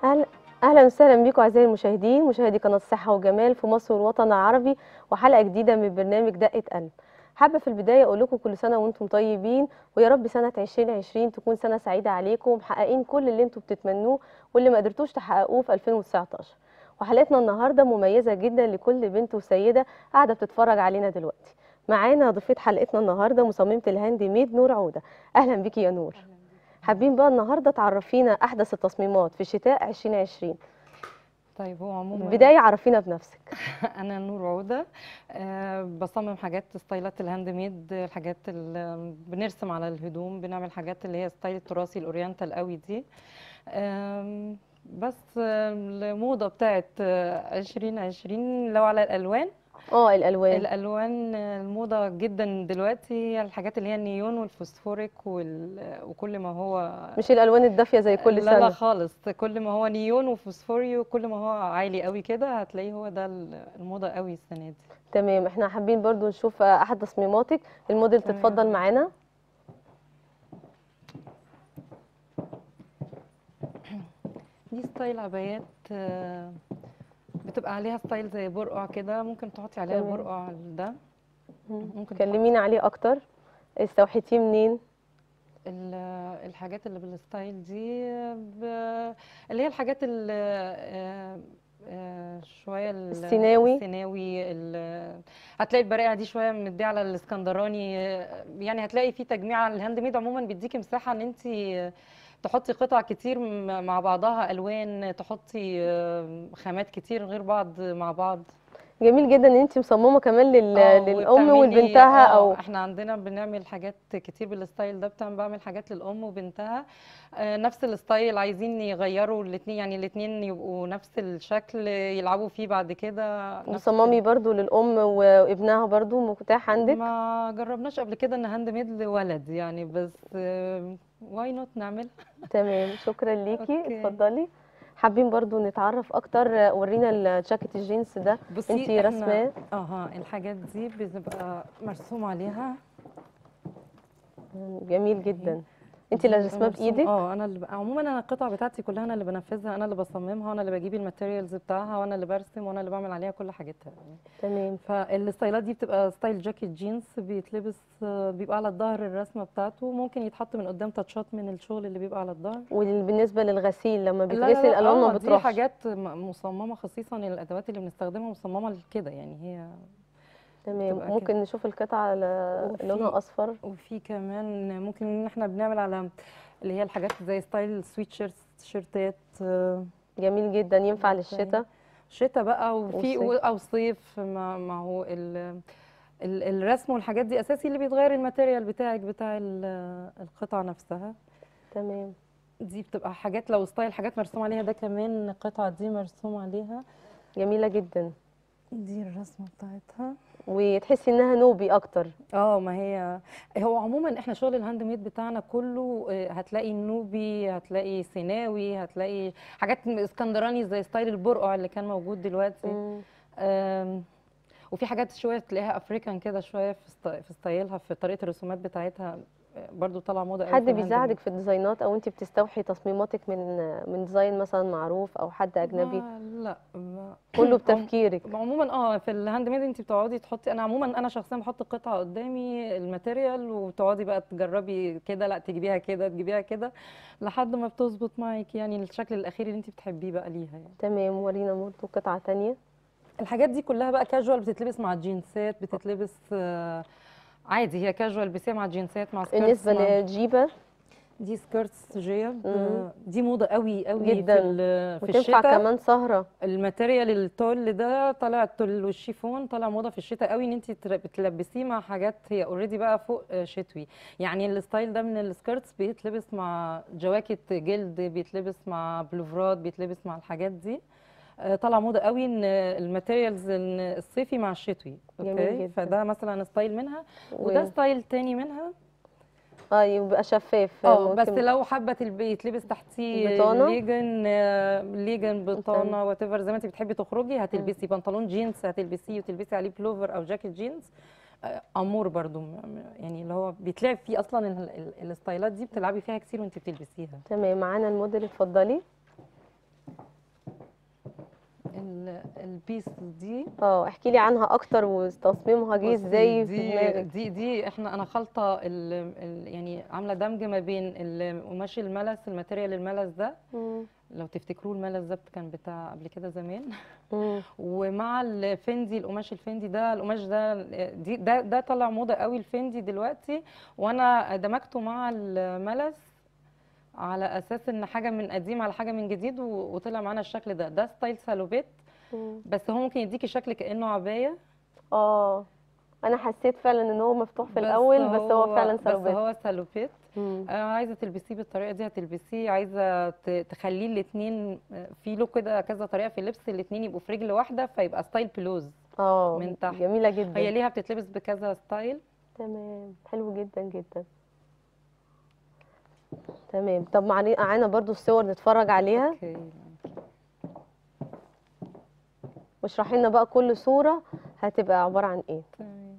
أهلا أهلا وسهلا بكم أعزائي المشاهدين مشاهدي قناة صحة وجمال في مصر والوطن العربي وحلقة جديدة من برنامج دقة قلب حابة في البداية أقول لكم كل سنة وأنتم طيبين ويا رب سنة 2020 تكون سنة سعيدة عليكم محققين كل اللي أنتم بتتمنوه واللي ما قدرتوش تحققوه في 2019 وحلقتنا النهاردة مميزة جدا لكل بنت وسيدة قاعدة بتتفرج علينا دلوقتي معانا ضيفة حلقتنا النهاردة مصممة الهاند ميد نور عودة أهلا بيكي يا نور حابين بقى النهارده تعرفينا احدث التصميمات في شتاء 2020 طيب هو عموما بدايه عرفينا بنفسك انا نور عوده أه بصمم حاجات ستايلات الهاند ميد الحاجات اللي بنرسم على الهدوم بنعمل حاجات اللي هي ستايل التراثي الاورينتال قوي دي أم، بس آه، الموضه بتاعت آه، 2020 لو على الالوان اه الالوان الالوان آه، الموضه جدا دلوقتي هي الحاجات اللي هي النيون والفوسفوريك وال- وكل ما هو مش الالوان الدافيه زي كل لا سنه لا خالص كل ما هو نيون وفوسفوري وكل ما هو عالي قوي كده هتلاقيه هو ده الموضه قوي السنه دي تمام احنا حابين برضو نشوف آه، احد تصميماتك الموديل تمام. تتفضل معانا دي ستايل عبايات آه، بتبقى عليها ستايل زي برقع كده ممكن تحطي عليها تمام. برقع ده ممكن كلمينا عليه اكتر استوحيتيه منين ال- الحاجات اللي بالستايل دي ب- اللي هي الحاجات ال شويه ال- السيناوي. السيناوي ال- هتلاقي البرائع دي شويه مديه على الاسكندراني آه، يعني هتلاقي في تجميع على الهاند ميد عموما بيديكي مساحه ان انت تحطي قطع كتير م- مع بعضها الوان تحطي آه، خامات كتير غير بعض مع بعض جميل جدا ان انت مصممه كمان لل... آه، للام وبتعملي- ولبنتها آه، او احنا عندنا بنعمل حاجات كتير بالستايل ده بتعمل بعمل حاجات للام وبنتها آه، نفس الستايل عايزين يغيروا الاثنين يعني الاثنين يبقوا نفس الشكل يلعبوا فيه بعد كده نفس مصممي برضو للام وابنها برضو متاح عندك ما جربناش قبل كده ان هاند ميد لولد يعني بس واي نوت نعمل تمام شكرا ليكي أوكي. اتفضلي حابين برضو نتعرف اكتر آه، ورينا الجاكيت الجينز ده بصي انتي إحنا- رسماه اها الحاجات دي بتبقى مرسوم عليها جميل جدا انت اللي دي رسماه مرسوم- بايدك اه انا اللي ب... عموما انا القطع بتاعتي كلها انا اللي بنفذها انا اللي بصممها وانا اللي بجيب الماتيريالز بتاعها وانا اللي برسم وانا اللي بعمل عليها كل حاجتها يعني. تمام فالستايلات دي بتبقى ستايل جاكيت جينز بيتلبس آه، بيبقى على الظهر الرسمه بتاعته ممكن يتحط من قدام تاتشات من الشغل اللي بيبقى على الظهر وبالنسبه للغسيل لما لا لا بيتغسل لا الالوان ما اه دي بتروحش حاجات م- مصممه خصيصا الادوات اللي بنستخدمها مصممه لكده يعني هي تمام بتبقى ممكن كده. نشوف القطعه ل- وفي- لونها اصفر وفي كمان ممكن ان احنا بنعمل على اللي هي الحاجات زي ستايل سويت شيرتس تيشيرتات آه، جميل جدا ينفع زي- للشتاء شتاء بقى وفي وصيف. او صيف ما, ما هو ال ال- الرسم والحاجات دي اساسي اللي بيتغير الماتيريال بتاعك بتاع ال- القطعه نفسها تمام دي بتبقى حاجات لو ستايل حاجات مرسوم عليها ده كمان القطعه دي مرسوم عليها جميله جدا دي الرسمه بتاعتها وتحسي انها نوبي اكتر اه ما هي هو عموما احنا شغل الهاند ميد بتاعنا كله آه، هتلاقي نوبي هتلاقي سيناوي هتلاقي حاجات اسكندراني زي ستايل البرقع اللي كان موجود دلوقتي مم. آم، وفي حاجات شويه تلاقيها افريكان كده شويه في ستا- في ستايلها في طريقه الرسومات بتاعتها آه، برضو طالعه موضه قوي حد في الهاند بيساعدك ميد. في الديزاينات او انت بتستوحي تصميماتك من من ديزاين مثلا معروف او حد اجنبي ما لا ما كله بتفكيرك عموما اه في الهاند ميد انت بتقعدي تحطي انا عموما انا شخصيا بحط القطعه قدامي الماتيريال وتقعدي بقى تجربي كده لا تجيبيها كده تجيبيها كده لحد ما بتظبط معاكي يعني الشكل الاخير اللي انت بتحبيه بقى ليها يعني تمام ورينا برضه قطعه تانية الحاجات دي كلها بقى كاجوال بتتلبس مع الجينسات بتتلبس آه، عادي هي كاجوال بسيها مع الجينسات مع سكيرتس بالنسبه مع للجيبه دي سكيرتس جيب مم. آه، دي موضه قوي قوي جداً. في ال- في وتنفع الشتاء كمان سهره الماتيريال التول ده طالع التول والشيفون طالع موضه في الشتاء قوي ان انت بتلبسيه مع حاجات هي اوريدي بقى فوق آه، شتوي يعني الستايل ده من السكيرتس بيتلبس مع جواكت جلد بيتلبس مع بلوفرات بيتلبس مع الحاجات دي آه، طالع موضه قوي ان الماتيريالز إن الصيفي مع الشتوي جميل اوكي جداً. فده مثلا ستايل منها وده و... ستايل تاني منها اه يبقى شفاف اه بس ممكن- لو حابه تلبي يتلبس تحتيه بطانة؟ ليجن آه، ليجن بطانة. بطانه وات ايفر زي ما انت بتحبي تخرجي هتلبسي بنطلون جينز هتلبسيه وتلبسي عليه بلوفر او جاكيت جينز آه، امور برضو م- م- يعني اللي هو بيتلعب فيه اصلا ال- ال- الستايلات دي بتلعبي فيها كتير وانت بتلبسيها تمام معانا الموديل اتفضلي ال- البيس دي اه احكي لي عنها اكتر وتصميمها جه بصي، ازاي في دي دماغك دي دي احنا انا خالطه ال ال يعني عامله دمج ما بين القماش الملس الماتيريال الملس ده مم. لو تفتكروه الملس ده كان بتاع قبل كده زمان مم. ومع الفندي القماش الفندي ده القماش ده دي ده ده طلع موضه قوي الفندي دلوقتي وانا دمجته مع الملس على اساس ان حاجه من قديم على حاجه من جديد و- وطلع معانا الشكل ده ده ستايل سالوبيت مم. بس هو ممكن يديكي شكل كانه عبايه اه انا حسيت فعلا ان هو مفتوح في بس الاول بس هو فعلا بس سلوبات هو سالوبيت مم. آه، عايزه تلبسيه بالطريقه دي هتلبسيه عايزه ت- تخليه الاثنين في له كده كذا طريقه في اللبس الاثنين يبقوا في رجل واحده فيبقى ستايل بلوز اه من تحت. جميله جدا هي ليها بتتلبس بكذا ستايل تمام حلو جدا جدا تمام طب معنا معانا برضو الصور نتفرج عليها اوكي واشرحي لنا بقى كل صورة هتبقى عبارة عن ايه تمام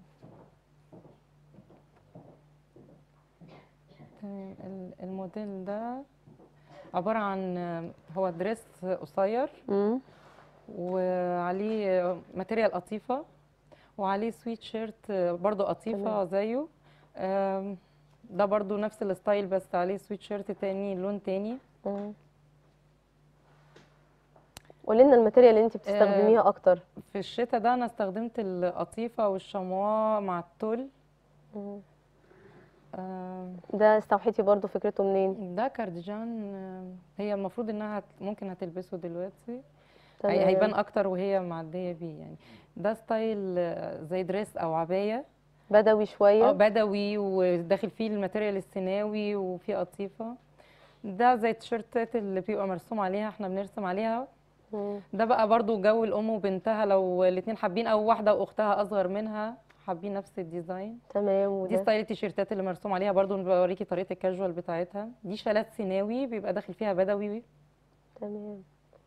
تمام ال- الموديل ده عبارة عن هو دريس قصير مم. وعليه ماتيريال قطيفة وعليه سويت شيرت برضو قطيفة تمام. زيه آم، ده برضو نفس الستايل بس عليه سويت شيرت تاني لون تاني مم. قولي لنا الماتيريال اللي انت بتستخدميها اكتر في الشتاء ده انا استخدمت القطيفة والشموا مع التول مم. آم، ده استوحيتي برضو فكرته منين ده كارديجان آم، هي المفروض انها هت- ممكن هتلبسه دلوقتي هي- تمام. هيبان اكتر وهي معدية بيه يعني ده ستايل آه، زي دريس او عباية بدوي شوية اه بدوي وداخل فيه الماتيريال السيناوي وفيه قطيفة ده زي التيشيرتات اللي بيبقى مرسوم عليها احنا بنرسم عليها مم. ده بقى برضو جو الام وبنتها لو الاتنين حابين او واحدة واختها اصغر منها حابين نفس الديزاين تمام دي وده ستايل التيشيرتات اللي مرسوم عليها برضو بوريكي طريقة الكاجوال بتاعتها دي شالات سيناوي بيبقى داخل فيها بدوي تمام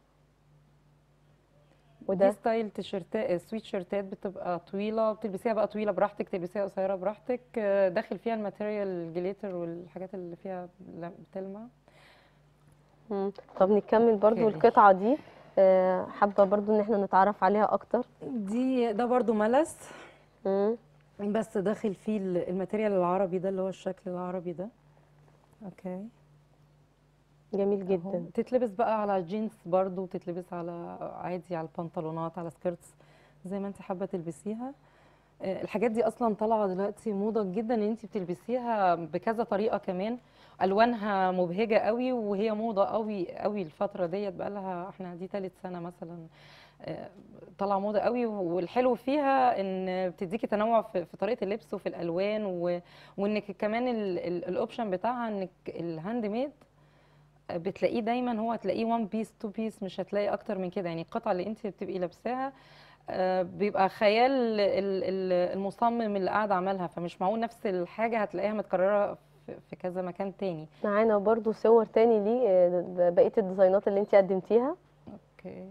وده وده ستايل تيشيرتات سويت شيرتات بتبقى طويله بتلبسيها بقى طويله براحتك تلبسيها قصيره براحتك آه، داخل فيها الماتيريال الجليتر والحاجات اللي فيها ل- بتلمع مم. طب نكمل برضو اوكي. القطعة دي آه، حابة برضو ان احنا نتعرف عليها اكتر دي ده برضو ملس مم. بس داخل فيه ال- الماتيريال العربي ده اللي هو الشكل العربي ده اوكي جميل أهو. جدا تتلبس بقى على جينز برضو تتلبس على عادي على البنطلونات على سكيرتس زي ما انت حابه تلبسيها آه، الحاجات دي اصلا طالعه دلوقتي موضه جدا ان انت بتلبسيها بكذا طريقه كمان الوانها مبهجه قوي وهي موضه قوي قوي الفتره ديت بقى لها احنا دي ثالث سنه مثلا آه، طالعه موضه قوي والحلو فيها ان بتديكي تنوع في في طريقه اللبس وفي الالوان و... وانك كمان ال- ال- الاوبشن بتاعها انك الهاند ميد بتلاقيه دايما هو هتلاقيه 1 بيس 2 بيس مش هتلاقي اكتر من كده يعني القطعه اللي انت بتبقي لابساها آه، بيبقى خيال ال- ال- المصمم اللي قاعد عملها فمش معقول نفس الحاجه هتلاقيها متكرره في- في كذا مكان تاني معانا برضو صور تاني ليه آه، ده بقية الديزاينات اللي انت قدمتيها اوكي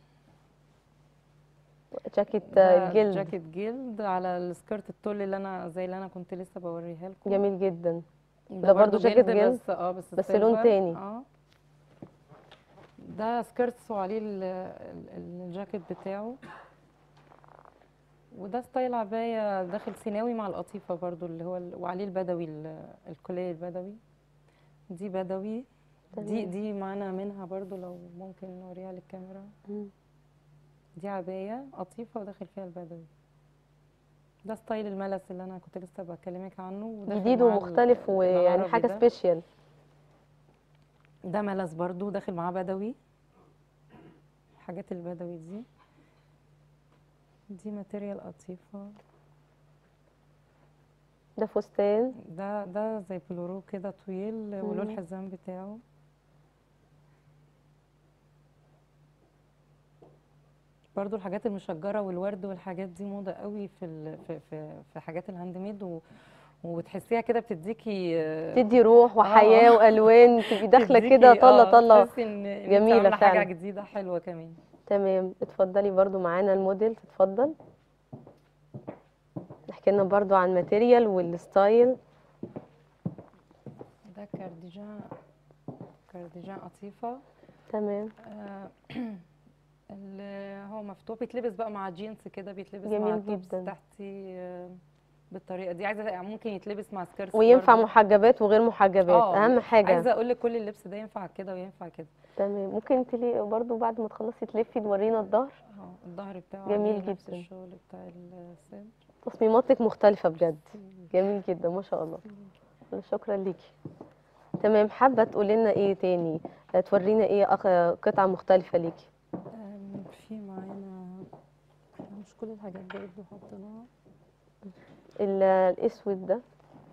جاكيت ده آه، الجلد جاكيت جلد على السكرت التول اللي انا زي اللي انا كنت لسه بوريها لكم جميل جدا ده, ده برضو جاكيت جلد؟ بس اه بس بس لون سيلفر. تاني. اه ده سكيرتس وعليه ال- ال- الجاكيت بتاعه وده ستايل عباية داخل سيناوي مع القطيفة برضو اللي هو ال- وعليه البدوي ال- الكوليه البدوي دي بدوي دي تمام. دي معانا منها برضو لو ممكن نوريها للكاميرا مم. دي عباية قطيفة وداخل فيها البدوي ده ستايل الملس اللي انا كنت لسه بكلمك عنه وداخل جديد مع ال- ومختلف ويعني العربي حاجة ده. سبيشال ده ملس برضو داخل معاه بدوي الحاجات البدوي دي دي ماتيريال قطيفة ده فستان ده ده زي بلورو كده طويل وله مم. الحزام بتاعه برضو الحاجات المشجرة والورد والحاجات دي موضة قوي في ال... في في, في حاجات الهاند ميد و... وتحسيها كده بتديكي آه، تدي روح وحياة آه. والوان تبقي داخلة تديكي- كده طلة آه، طلة تحسي ان إن إنت جميلة عاملة حاجة فعلا. جديدة حلوة كمان تمام اتفضلي برضو معانا الموديل تتفضل احكي لنا برضو عن الماتيريال والستايل ده كارديجان كارديجان قطيفة تمام آه، اللي هو مفتوح بيتلبس بقى مع جينز كده بيتلبس جميل مع توبس جدا. تحتي آه، بالطريقه دي عايزه يعني ممكن يتلبس مع سكيرتس وينفع برضه. محجبات وغير محجبات اه اهم حاجه عايزه اقول لك كل اللبس ده ينفع كده وينفع كده تمام ممكن انت ليه برضو بعد ما تخلصي تلفي تورينا الظهر اه الظهر بتاعه جميل عليه نفس جدا. الشغل بتاع الصدر تصميماتك مختلفه بجد جميل جدا ما شاء الله شكرا ليكي تمام حابه تقولي لنا ايه تاني آه، تورينا ايه أخ- قطعه مختلفه ليكي أم، في معانا إحنا مش كل الحاجات برضه حطيناها ال- الاسود ده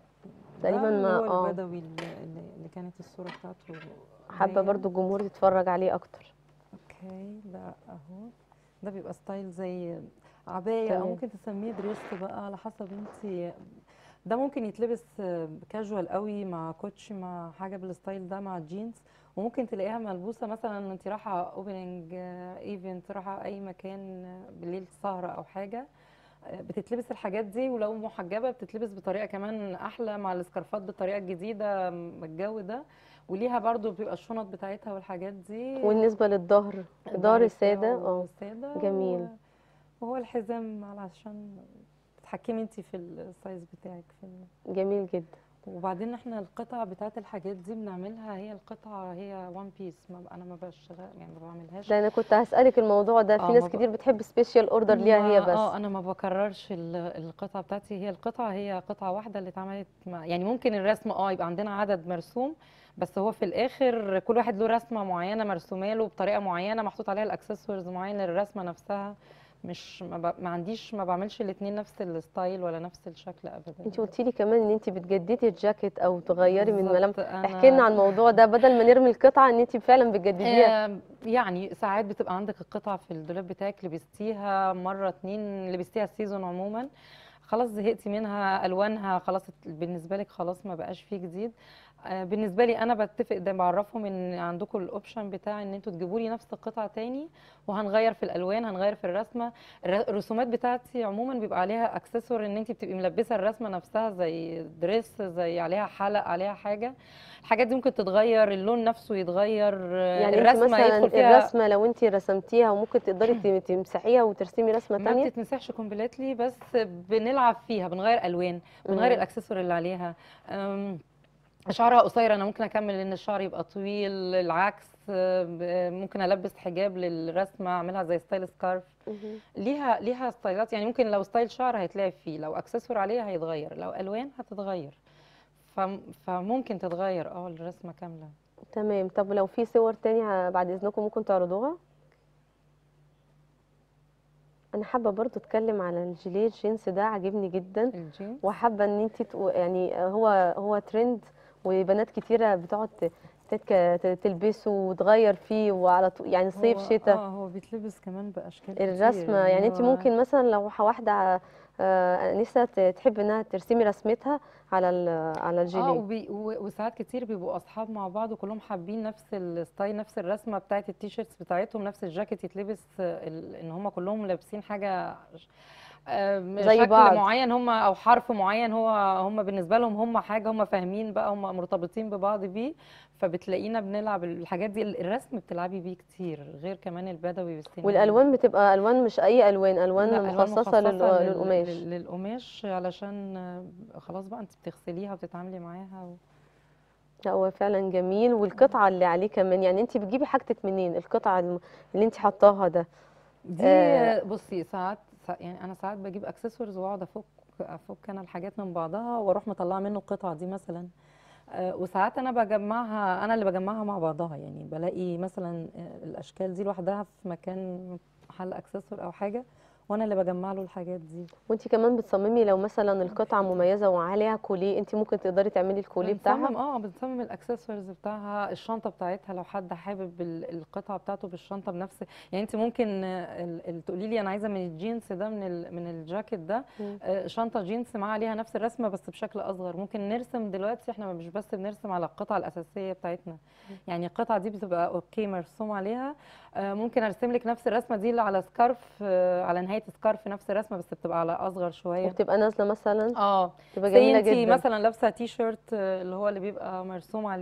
تقريبا ده ما اللي هو اه البدوي اللي, اللي اللي كانت الصوره بتاعته حابه باينة. برضو الجمهور يتفرج عليه اكتر اوكي ده اهو ده بيبقى ستايل زي عبايه تمام. او ممكن تسميه دريس بقى على حسب انت ده ممكن يتلبس كاجوال قوي مع كوتشي مع حاجه بالستايل ده مع جينز وممكن تلاقيها ملبوسه مثلا انت رايحه اوبننج ايفنت رايحه اي مكان آه، بالليل سهره او حاجه آه، بتتلبس الحاجات دي ولو محجبه بتتلبس بطريقه كمان احلى مع السكارفات بالطريقه الجديده م- الجو ده وليها برضو بيبقى الشنط بتاعتها والحاجات دي وبالنسبه للظهر الظهر الساده بتاعه اه ساده جميل. و- وهو الحزام علشان تتحكمي انت في السايز بتاعك في ال... جميل جدا وبعدين احنا القطع بتاعت الحاجات دي بنعملها هي القطعه هي وان بيس ما ب- انا ما بشتغل يعني ما بعملهاش ده انا كنت هسألك الموضوع ده في آه، ناس ما ب- كتير بتحب سبيشال اوردر ليها هي ما- بس اه انا ما بكررش ال- القطعه بتاعتي هي القطعه هي قطعه واحده اللي اتعملت مع يعني ممكن الرسم اه يبقى عندنا عدد مرسوم بس هو في الاخر كل واحد له رسمه معينه مرسومه له بطريقه معينه محطوط عليها الاكسسوارز معين للرسمه نفسها مش ما, ب... ما عنديش ما بعملش الاثنين نفس الستايل ولا نفس الشكل ابدا انت قلتي لي كمان ان انت بتجددي الجاكيت او تغيري من بالظبط، ملامح أنا- احكي لنا عن الموضوع ده بدل ما نرمي القطعه ان انت فعلا بتجدديها آه، يعني ساعات بتبقى عندك القطعة في الدولاب بتاعك لبستيها مرة اتنين لبستيها السيزون عموما خلاص زهقتي منها الوانها خلاص بالنسبه لك خلاص ما بقاش فيه جديد آه، بالنسبه لي انا بتفق ده بعرفهم ان عندكم الاوبشن بتاع ان انتوا تجيبوا لي نفس القطعه تاني وهنغير في الالوان هنغير في الرسمه الر- الرسومات بتاعتي عموما بيبقى عليها اكسسوار ان انت بتبقي ملبسه الرسمه نفسها زي دريس زي عليها حلق عليها حاجه الحاجات دي ممكن تتغير اللون نفسه يتغير آه، يعني انت الرسمه مثلا يدخل فيها الرسمه لو انت رسمتيها وممكن تقدري ت- تمسحيها وترسمي رسمه ما تانية بتتمسحش كومبليتلي بس بنلعب فيها بنغير الوان بنغير مم. الاكسسوار اللي عليها أم، شعرها قصير انا ممكن اكمل ان الشعر يبقى طويل العكس أه، ب- ممكن البس حجاب للرسمه اعملها زي ستايل سكارف مهم. ليها ليها ستايلات يعني ممكن لو ستايل شعر هيتلعب فيه لو اكسسوار عليه هيتغير لو الوان هتتغير فم- فممكن تتغير اه الرسمه كامله تمام طب لو في صور تانية بعد اذنكم ممكن تعرضوها انا حابه برضو اتكلم على الجيليه الجينز ده عاجبني جدا الجينز وحابه ان انت تقو- يعني هو هو ترند وبنات كتيره بتقعد ت- تتك- ت- تلبسه وتغير فيه وعلى طول يعني صيف هو- شتاء اه هو بيتلبس كمان باشكال كتير الرسمه يعني انت هو- ممكن مثلا لو ح- واحده آه، انسه ت- تحب انها ترسمي رسمتها على ال- على اه الجيليه وبي و- وساعات كتير بيبقوا اصحاب مع بعض وكلهم حابين نفس الستايل نفس الرسمه بتاعت التيشيرتس بتاعتهم نفس الجاكيت يتلبس آه، ال- ان هم كلهم لابسين حاجه آم، زي شكل بعض. معين هم او حرف معين هو هم بالنسبه لهم هم حاجه هم فاهمين بقى هم مرتبطين ببعض بيه فبتلاقينا بنلعب الحاجات دي الرسم بتلعبي بيه كتير غير كمان البدوي والسينما والالوان بتبقى الوان مش اي الوان الوان لا، ألوان مخصصه لل- لل- للقماش لل- للقماش علشان آه، خلاص بقى انت بتغسليها وتتعاملي معاها و... لا هو فعلا جميل والقطعه اللي عليه كمان يعني انت بتجيبي حاجتك منين القطعه الم- اللي انت حطاها ده دي آه. بصي ساعات سا- يعني انا ساعات بجيب اكسسوارز واقعد افك افك انا الحاجات من بعضها واروح مطلعه منه القطعه دي مثلا آه، وساعات انا بجمعها انا اللي بجمعها مع بعضها يعني بلاقي مثلا آه، الاشكال دي لوحدها في مكان محل اكسسوار او حاجه وانا اللي بجمع له الحاجات دي وانت كمان بتصممي لو مثلا القطعه مميزه وعليها كوليه انت ممكن تقدري تعملي الكوليه بنصمم بتاعها اه بنصمم الاكسسوارز بتاعها الشنطه بتاعتها لو حد حابب ال- القطعه بتاعته بالشنطه بنفس يعني انت ممكن آه، ال- ال- تقولي لي انا عايزه من الجينز ده من ال- من الجاكيت ده مم. آه، شنطه جينز معاها عليها نفس الرسمه بس بشكل اصغر ممكن نرسم دلوقتي احنا مش بس بنرسم على القطعه الاساسيه بتاعتنا يعني القطعه دي بتبقى اوكي مرسوم عليها آه، ممكن ارسم لك نفس الرسمه دي اللي على سكارف آه، على نهايه سكارف نفس الرسمه بس بتبقى على اصغر شويه وبتبقى نازله مثلا اه بتبقى زي جميله انت جدا مثلا لابسه تي شيرت آه، اللي هو اللي بيبقى مرسوم عليه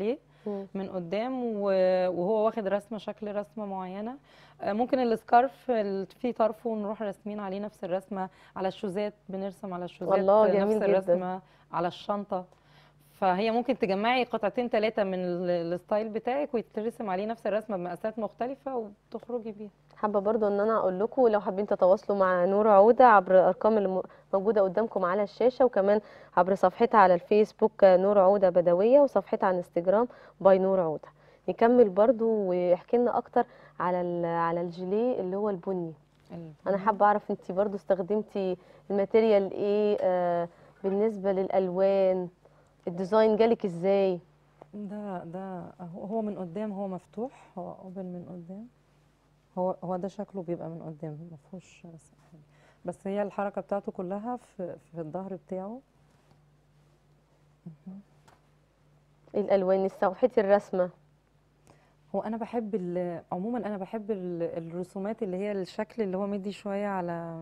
مم. من قدام و- وهو واخد رسمه شكل رسمه معينه آه، ممكن السكارف ال- في طرفه نروح راسمين عليه نفس الرسمه على الشوزات بنرسم على الشوزات الله، جميل نفس جدا. الرسمه على الشنطه فهي ممكن تجمعي قطعتين ثلاثه من ال- الستايل بتاعك ويترسم عليه نفس الرسمه بمقاسات مختلفه وتخرجي بيها حابه برضو ان انا اقول لكم لو حابين تتواصلوا مع نور عوده عبر الارقام اللي م- موجوده قدامكم على الشاشه وكمان عبر صفحتها على الفيسبوك آه، نور عوده بدويه وصفحتها على الانستجرام باي نور عوده نكمل برضو واحكي لنا اكتر على ال- على الجيليه اللي هو البني انا حابه اعرف انت برضو استخدمتي الماتيريال ايه آه بالنسبه للالوان الديزاين جالك ازاي ده ده هو هو من قدام هو مفتوح هو قبل من قدام هو هو ده شكله بيبقى من قدام ما فيهوش رسم حاجة. بس هي الحركة بتاعته كلها في في الظهر بتاعه الالوان استوحيتي الرسمه هو انا بحب ال- عموما انا بحب ال- الرسومات اللي هي الشكل اللي هو مدي شوية على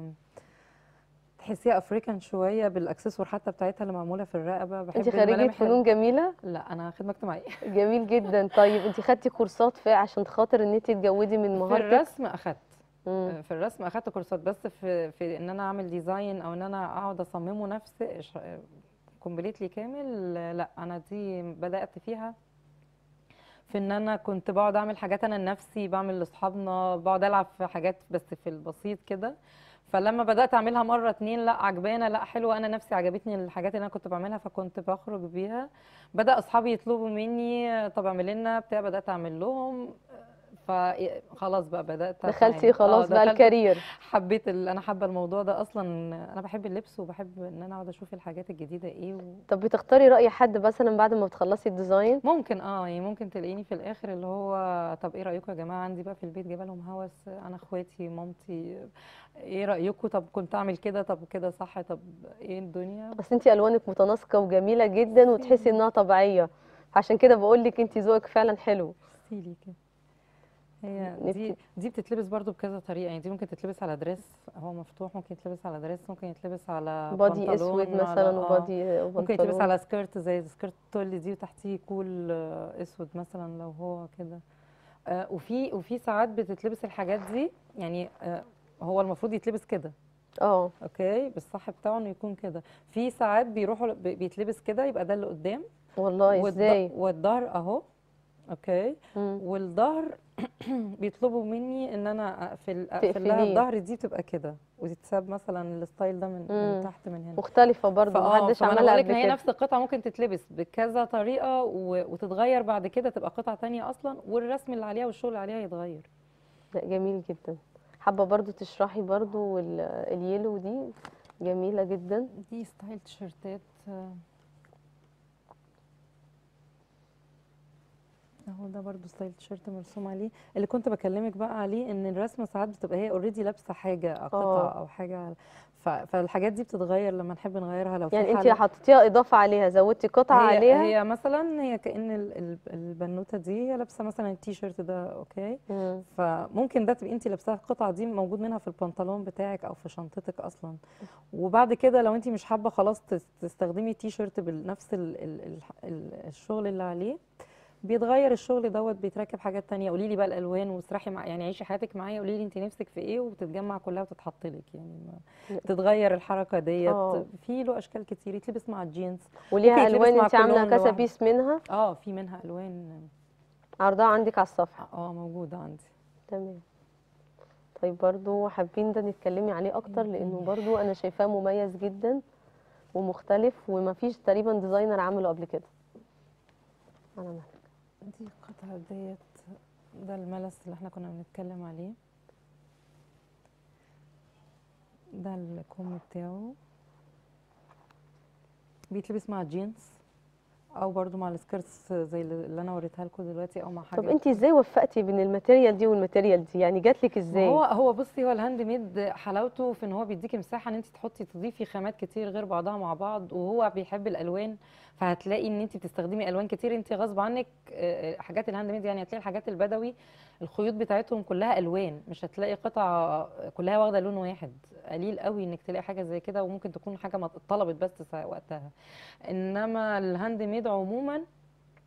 تحسيها افريكان شوية بالاكسسوار حتى بتاعتها اللي معمولة في الرقبة بحب انت خريجه الملامح ال- فنون جميله لا انا خدمة اجتماعية جميل جدا طيب انت خدتي كورسات في عشان خاطر ان انت تجودي من في مهارتك الرسم اخدت مم. في الرسم اخدت كورسات بس في في ان انا اعمل ديزاين او ان انا اقعد اصممه نفسي كومبليتلي كامل لا انا دي بدات فيها في ان انا كنت بقعد اعمل حاجات انا لنفسي بعمل لاصحابنا بقعد العب في حاجات بس في البسيط كده فلما بدات اعملها مره اتنين لا عجبانه لا حلوه انا نفسي عجبتني الحاجات اللي انا كنت بعملها فكنت بخرج بيها بدا اصحابي يطلبوا مني طب اعمل لنا بتاع بدات اعمل لهم فخلاص بقى بدات دخلتي أتعامل. خلاص آه، بقى دخلت الكارير حبيت ال... انا حابه الموضوع ده اصلا انا بحب اللبس وبحب ان انا اقعد اشوف الحاجات الجديده ايه و... طب بتختاري رأي حد مثلا بعد ما بتخلصي الديزاين ممكن اه يعني ممكن تلاقيني في الاخر اللي هو طب ايه رايكم يا جماعه عندي بقى في البيت جايبه لهم هوس انا اخواتي مامتي ايه رايكم طب كنت اعمل كده طب كده صح طب ايه الدنيا بس انت الوانك متناسقة وجميلة جدا وتحسي انها طبيعية عشان كده بقول لك انت ذوقك فعلا حلو سيلي كده هي نبت- دي دي بتتلبس برضو بكذا طريقه يعني دي ممكن تتلبس على دريس هو مفتوح ممكن يتلبس على دريس ممكن يتلبس على بادي بنطلون اسود على- مثلا آه. وبادي ممكن يتلبس وبنطلون على سكيرت زي سكيرت تولي دي وتحتيه كول آه، اسود مثلا لو هو كده آه، وفي وفي ساعات بتتلبس الحاجات دي يعني آه، هو المفروض يتلبس كده اه اوكي بالصح بتاعه انه يكون كده في ساعات بيروحوا ب- بيتلبس كده يبقى ده اللي قدام والله والض- ازاي والظهر اهو اوكي مم. والظهر بيطلبوا مني ان انا اقفل اقفل لها تقفليه. الظهر دي بتبقى كده وتتساب مثلا الستايل ده من, من مم. تحت من هنا مختلفة برضو فاه محدش فانا عملها بقول لك قبل ان هي كده نفس القطعه ممكن تتلبس بكذا طريقه و- وتتغير بعد كده تبقى قطعه تانية اصلا والرسم اللي عليها والشغل اللي عليها يتغير لا جميل جدا حابة برضو تشرحي برضو ال- اليلو دي جميلة جدا دي ستايل تيشرتات آه، اهو ده برضو ستايل تيشرت مرسوم عليه اللي كنت بكلمك بقى عليه ان الرسمه ساعات بتبقى هي اوريدي لابسه حاجه أو قطعه آه. او حاجه ف- فالحاجات دي بتتغير لما نحب نغيرها لو في يعني انت حالة- حطيتيها اضافة عليها زودتي قطعة هي عليها هي مثلا هي كأن ال- ال- البنوته دي هي لابسه مثلا التيشيرت ده اوكي مم. فممكن ده تبقي انت لابساها القطعه دي موجود منها في البنطلون بتاعك او في شنطتك اصلا وبعد كده لو انت مش حابه خلاص تس- تستخدمي تي شيرت بنفس ال ال ال ال الشغل اللي عليه بيتغير الشغل دوت بيتركب حاجات تانية قولي لي بقى الالوان واسرحي مع يعني عيشي حياتك معايا قولي لي انت نفسك في ايه وبتتجمع كلها وتتحط لك يعني ما تتغير الحركه ديت آه. في له اشكال كتير يتلبس مع الجينز وليها ممكن يتلبس الوان مع انت عاملة كلهم كذا لوحده. بيس منها اه في منها الوان عرضها عندك على الصفحة اه موجوده عندي تمام طيب برضو حابين ده نتكلمي عليه اكتر لانه برضو انا شايفاه مميز جدا ومختلف ومفيش تقريبا ديزاينر عمله قبل كده انا مهلك. دي القطعة ديت ده الملس اللي احنا كنا بنتكلم عليه ده الكم بتاعه بيتلبس مع جينز او برضو مع السكيرتس زي اللي انا وريتها لكم دلوقتي او مع حاجات طب انت ازاي وفقتي بين الماتيريال دي والماتيريال دي يعني جاتلك ما ازاي هو هو بصي هو الهاند ميد حلاوته في ان هو بيديكي مساحه ان انت تحطي تضيفي خامات كتير غير بعضها مع بعض وهو بيحب الالوان فهتلاقي ان انت بتستخدمي الوان كتير انت غصب عنك آه، حاجات الهاند ميد يعني هتلاقي الحاجات البدوي الخيوط بتاعتهم كلها الوان مش هتلاقي قطعه كلها واخده لون واحد قليل قوي انك تلاقي حاجه زي كده وممكن تكون حاجه ما اتطلبت بس سا- وقتها انما الهاند ميد عموما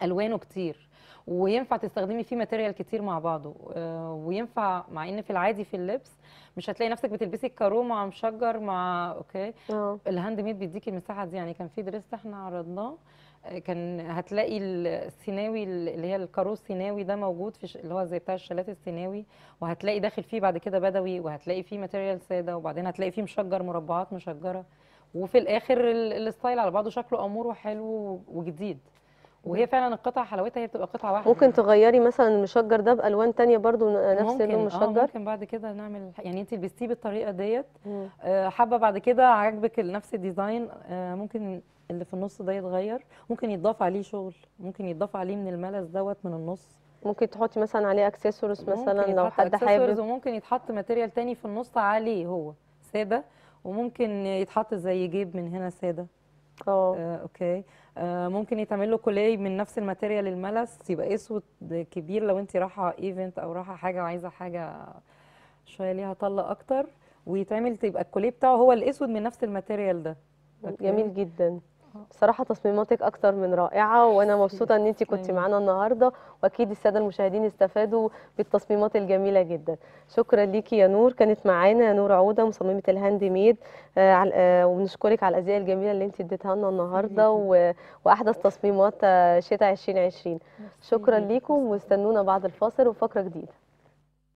الوانه كتير وينفع تستخدمي فيه ماتيريال كتير مع بعضه آه، وينفع مع ان في العادي في اللبس مش هتلاقي نفسك بتلبسي الكارو مع مشجر مع اوكي اه الهاند ميد بيديكي المساحه دي يعني كان في دريس احنا عرضناه آه، كان هتلاقي السيناوي اللي هي الكارو السيناوي ده موجود في ش- اللي هو زي بتاع الشالات السيناوي وهتلاقي داخل فيه بعد كده بدوي وهتلاقي فيه ماتيريال ساده وبعدين هتلاقي فيه مشجر مربعات مشجره وفي الاخر ال- الستايل على بعضه شكله امور وحلو وجديد وهي فعلا القطعه حلاوتها هي بتبقى قطعه واحده ممكن تغيري مثلا المشجر ده بالوان تانية برضو نفس ممكن اللون اه المشجر ممكن بعد كده نعمل يعني انت لبستيه بالطريقه ديت مم. آه، حابه بعد كده عاجبك ال- نفس الديزاين آه، ممكن اللي في النص ده يتغير ممكن يتضاف عليه شغل ممكن يتضاف عليه من الملس دوت من النص ممكن تحطي مثلا عليه اكسسوارز مثلا ممكن لو يتحط حد accessories حابب وممكن يتحط ماتيريال تاني في النص عليه هو ساده وممكن يتحط زي جيب من هنا ساده اه آه، اوكي آه، ممكن يتعمل له كولاي من نفس الماتيريال الملس يبقى اسود كبير لو انت رايحه ايفنت او رايحه حاجه وعايزه حاجه شويه ليها طله اكتر ويتعمل تبقى الكوليه بتاعه هو الاسود من نفس الماتيريال ده أوكي. جميل جدا بصراحة تصميماتك أكتر من رائعة وأنا مبسوطة إن أنت كنت تسلمي. معانا النهاردة وأكيد السادة المشاهدين استفادوا بالتصميمات الجميلة جدا شكرا ليكي يا نور كانت معانا يا نور عودة مصممة الهاند ميد آه على- آه وبنشكرك على الأزياء الجميلة اللي أنت اديتها لنا النهاردة و... وأحدث تصميمات آه، شتاء 2020 شكرا ميرسي. ليكم واستنونا بعد الفاصل وفقرة جديدة